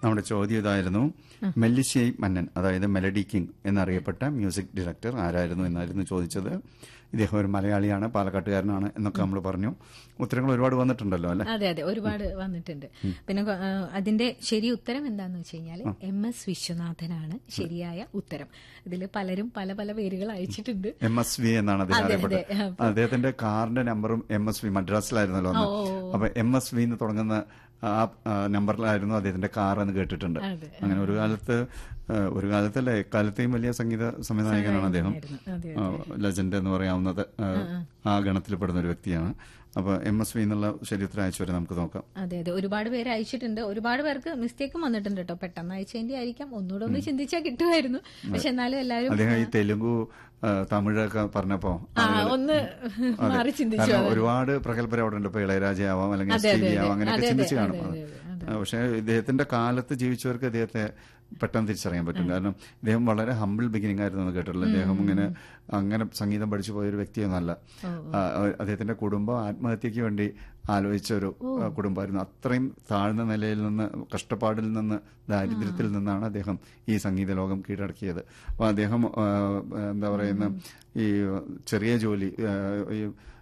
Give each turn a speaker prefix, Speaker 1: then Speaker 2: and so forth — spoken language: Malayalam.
Speaker 1: നമ്മുടെ ചോദ്യം ഇതായിരുന്നു മെല്ലിശ്ശേരി മന്നൻ അതായത് മെലഡി കിങ് എന്നറിയപ്പെട്ട മ്യൂസിക് ഡയറക്ടർ ആരായിരുന്നു എന്നായിരുന്നു ചോദിച്ചത് ഇദ്ദേഹം ഒരു മലയാളിയാണ് പാലക്കാട്ടുകാരനാണ് എന്നൊക്കെ നമ്മൾ പറഞ്ഞു ഉത്തരങ്ങൾ ഒരുപാട് വന്നിട്ടുണ്ടല്ലോ അല്ലെ
Speaker 2: അതെ അതെ ഒരുപാട് വന്നിട്ടുണ്ട് പിന്നെ കൊ- ആ, അതിന്റെ ശരി ഉത്തരം എന്താന്ന് വെച്ച് കഴിഞ്ഞാൽ എം എസ് വിശ്വനാഥനാണ് ശരിയായ ഉത്തരം ഇതിൽ പലരും പല പല പേരുകൾ അയച്ചിട്ടുണ്ട്
Speaker 1: എം എസ് വി എന്നാണ് അദ്ദേഹം
Speaker 2: അതെ,
Speaker 1: അറിയപ്പെട്ടത്
Speaker 2: അതെ.
Speaker 1: അദ്ദേഹത്തിന്റെ കാറിന്റെ നമ്പറും എം എസ് വി മദ്രാസിലായിരുന്നല്ലോ അന്ന് അപ്പൊ എം എസ് വി എന്ന് തുടങ്ങുന്ന ആ ആ, നമ്പറിലായിരുന്നു അദ്ദേഹത്തിന്റെ കാർ എന്ന് കേട്ടിട്ടുണ്ട്
Speaker 2: അതെ.
Speaker 1: അങ്ങനെ ഒരു കാലത്ത് ആ, ഒരു കാലത്തല്ല എക്കാലത്തെയും വലിയ സംഗീത സംവിധായകനാണ് അദ്ദേഹം
Speaker 2: അതെ,
Speaker 1: ലെജൻഡ് എന്ന് പറയാവുന്നത് ആ, ആ ഗണത്തിൽ പെടുന്ന ഒരു വ്യക്തിയാണ് അപ്പൊ എം എസ് വി എന്നുള്ള ശരീരത്തിൽ അയച്ചുവരെ നമുക്ക് നോക്കാം
Speaker 2: അതെ അതെ ഒരുപാട് പേര് അയച്ചിട്ടുണ്ട് ഒരുപാട് പേർക്ക് മിസ്റ്റേക്കും വന്നിട്ടുണ്ട് കേട്ടോ പെട്ടെന്ന് അയച്ചതിന്റെ ആയിരിക്കാം ഒന്നുകൂടെ ഒന്ന് ചിന്തിച്ചാൽ കിട്ടുമായിരുന്നു പക്ഷെ എന്നാലും എല്ലാവരും
Speaker 1: അദ്ദേഹം ഈ തെലുങ്കു ആ, തമിഴൊക്കെ പറഞ്ഞപ്പോ
Speaker 2: ആ,
Speaker 1: ആളുകള്
Speaker 2: ഒന്ന്
Speaker 1: അതെ.
Speaker 2: മാറി ചിന്തിച്ചു
Speaker 1: കാരണം ഒരുപാട് പ്രഗത്ഭർ അവിടെ ഉണ്ട് ഇപ്പൊ ഇളയരാജയാവാം അല്ലെങ്കിൽ എസ്
Speaker 2: അതെ,
Speaker 1: ടി
Speaker 2: അതെ,
Speaker 1: ആവാം
Speaker 2: അതെ.
Speaker 1: അങ്ങനെയൊക്കെ
Speaker 2: അതെ,
Speaker 1: ചിന്തിച്ച്
Speaker 2: അതെ,
Speaker 1: കാണും
Speaker 2: അതെ, അതെ,
Speaker 1: ആ, പക്ഷെ ഇദ്ദേഹത്തിന്റെ കാലത്ത് ജീവിച്ചവർക്ക് ഇദ്ദേഹത്തെ പെട്ടെന്ന് തിരിച്ചറിയാൻ പറ്റും കാരണം ഇദ്ദേഹം വളരെ ഹമ്പിൾ ബിഗിനിങ് ആയിരുന്നു എന്ന് കേട്ടിട്ടുള്ളൂ ഇദ്ദേഹം ഇങ്ങനെ അങ്ങനെ സംഗീതം പഠിച്ചു പോയ ഒരു വ്യക്തിയൊന്നല്ല ആ, അദ്ദേഹത്തിന്റെ കുടുംബം ആത്മഹത്യക്ക് വേണ്ടി ആലോചിച്ച ഒരു ആ, കുടുംബമായിരുന്നു അത്രയും താഴ്ന്ന നിലയിൽ നിന്ന് കഷ്ടപ്പാടിൽ നിന്ന് ദാരിദ്ര്യത്തിൽ നിന്നാണ് അദ്ദേഹം ഈ സംഗീത ലോകം കീഴടക്കിയത് അപ്പൊ അദ്ദേഹം ആ, എന്താ പറയുന്ന ഈ ചെറിയ ജോലി ആ, ഈ